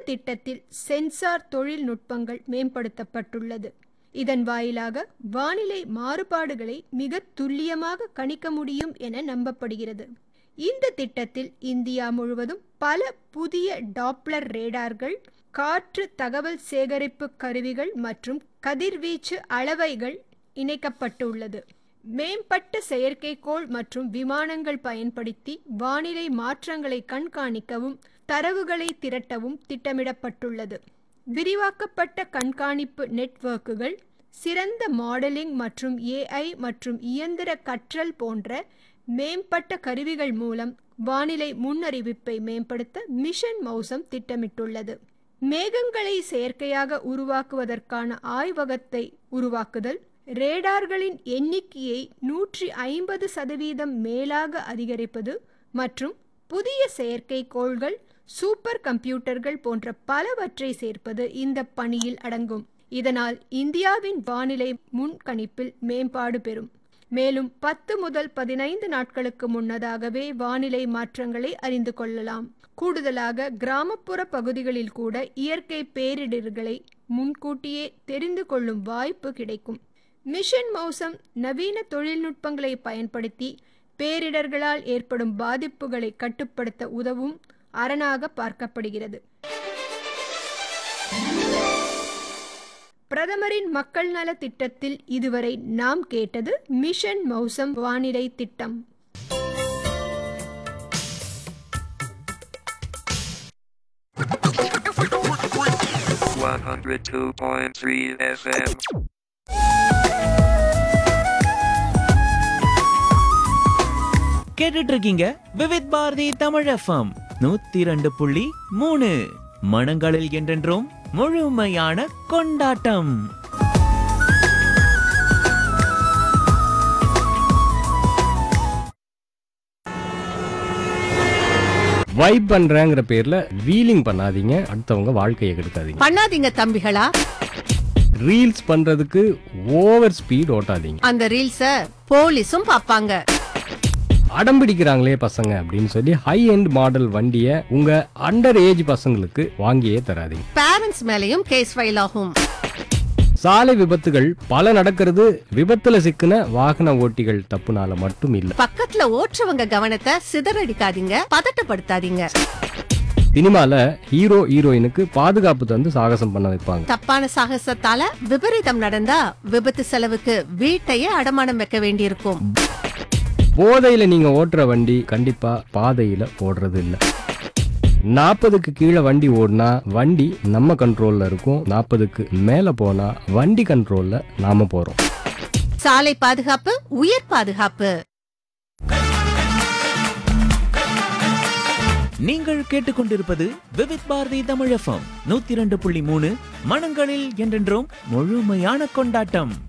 திட்டத்தில் சென்சார் தொழில்நுட்பங்கள் மேம்படுத்தப்பட்டுள்ளது இதன் வாயிலாக வானிலை மாறுபாடுகளை மிக துல்லியமாக கணிக்க முடியும் என நம்பப்படுகிறது இந்த திட்டத்தில் இந்தியா முழுவதும் பல புதிய டாப்ளர் ரேடார்கள் காற்று தகவல் சேகரிப்பு கருவிகள் மற்றும் கதிர்வீச்சு அளவைகள் இணைக்கப்பட்டுள்ளது மேம்பட்ட செயற்கைக்கோள் மற்றும் விமானங்கள் பயன்படுத்தி வானிலை மாற்றங்களை கண்காணிக்கவும் தரவுகளை திரட்டவும் திட்டமிடப்பட்டுள்ளது விரிவாக்கப்பட்ட கண்காணிப்பு நெட்வொர்க்குகள் சிறந்த மாடலிங் மற்றும் ஏஐ மற்றும் இயந்திர கற்றல் போன்ற மேம்பட்ட கருவிகள் மூலம் வானிலை முன்னறிவிப்பை மேம்படுத்த மிஷன் மௌசம் திட்டமிட்டுள்ளது மேகங்களை செயற்கையாக உருவாக்குவதற்கான ஆய்வகத்தை உருவாக்குதல் ரேடார்களின் எண்ணிக்கையை நூற்றி ஐம்பது சதவீதம் மேலாக அதிகரிப்பது மற்றும் புதிய செயற்கைக்கோள்கள் சூப்பர் கம்ப்யூட்டர்கள் போன்ற பலவற்றை சேர்ப்பது இந்த பணியில் அடங்கும் இதனால் இந்தியாவின் வானிலை முன்கணிப்பில் மேம்பாடு பெறும் மேலும் பத்து முதல் பதினைந்து நாட்களுக்கு முன்னதாகவே வானிலை மாற்றங்களை அறிந்து கொள்ளலாம் கூடுதலாக கிராமப்புற பகுதிகளில் கூட இயற்கை பேரிடர்களை முன்கூட்டியே தெரிந்து கொள்ளும் வாய்ப்பு கிடைக்கும் மிஷன் மௌசம் நவீன தொழில்நுட்பங்களை பயன்படுத்தி பேரிடர்களால் ஏற்படும் பாதிப்புகளை கட்டுப்படுத்த உதவும் அரணாக பார்க்கப்படுகிறது பிரதமரின் மக்கள் நல திட்டத்தில் இதுவரை நாம் கேட்டது மிஷன் மௌசம் வானிலை திட்டம் One hundred two point three FM. கேட்டுட்டு இருக்கீங்க விவித் பாரதி தமிழ் எஃப்எம் நூத்தி ரெண்டு புள்ளி மூணு மனங்களில் என்றென்றும் முழுமையான கொண்டாட்டம் வைப் பண்றேங்கிற பேர்ல வீலிங் பண்ணாதீங்க அடுத்தவங்க வாழ்க்கையை கெடுக்காதீங்க பண்ணாதீங்க தம்பிகளா ரீல்ஸ் பண்றதுக்கு ஓவர் ஸ்பீட் ஓட்டாதீங்க அந்த ரீல்ஸ போலீஸும் பாப்பாங்க அடம் பிடிக்கிறாங்களே பசங்க அப்படின்னு சொல்லி ஹை எண்ட் மாடல் வண்டியை உங்க அண்டர் ஏஜ் பசங்களுக்கு வாங்கியே தராதீங்க பேரண்ட்ஸ் மேலயும் கேஸ் ஃபைல் ஆகும் சாலை விபத்துகள் பல நடக்கிறது விபத்துல சிக்கின வாகன ஓட்டிகள் தப்புனால மட்டும் இல்ல பக்கத்துல ஓட்டுறவங்க கவனத்தை சிதறடிக்காதீங்க பதட்டப்படுத்தாதீங்க சினிமால ஹீரோ ஹீரோயினுக்கு பாதுகாப்பு தந்து சாகசம் பண்ண வைப்பாங்க தப்பான சாகசத்தால விபரீதம் நடந்தா விபத்து செலவுக்கு வீட்டையே அடமானம் வைக்க வேண்டியிருக்கும் போதையில நீங்க ஓட்டுற வண்டி கண்டிப்பா பாதையில ஓடுறது இல்ல நாற்பதுக்கு கீழே வண்டி ஓடினா வண்டி நம்ம கண்ட்ரோல்ல இருக்கும் நாற்பதுக்கு மேல போனா வண்டி கண்ட்ரோல்ல நாம போறோம் சாலை பாதுகாப்பு உயிர் பாதுகாப்பு நீங்கள் கேட்டுக்கொண்டிருப்பது விவித் பாரதி தமிழ் எஃப்எம் நூத்தி ரெண்டு புள்ளி மூணு மனங்களில் என்றென்றும் முழுமையான கொண்டாட்டம்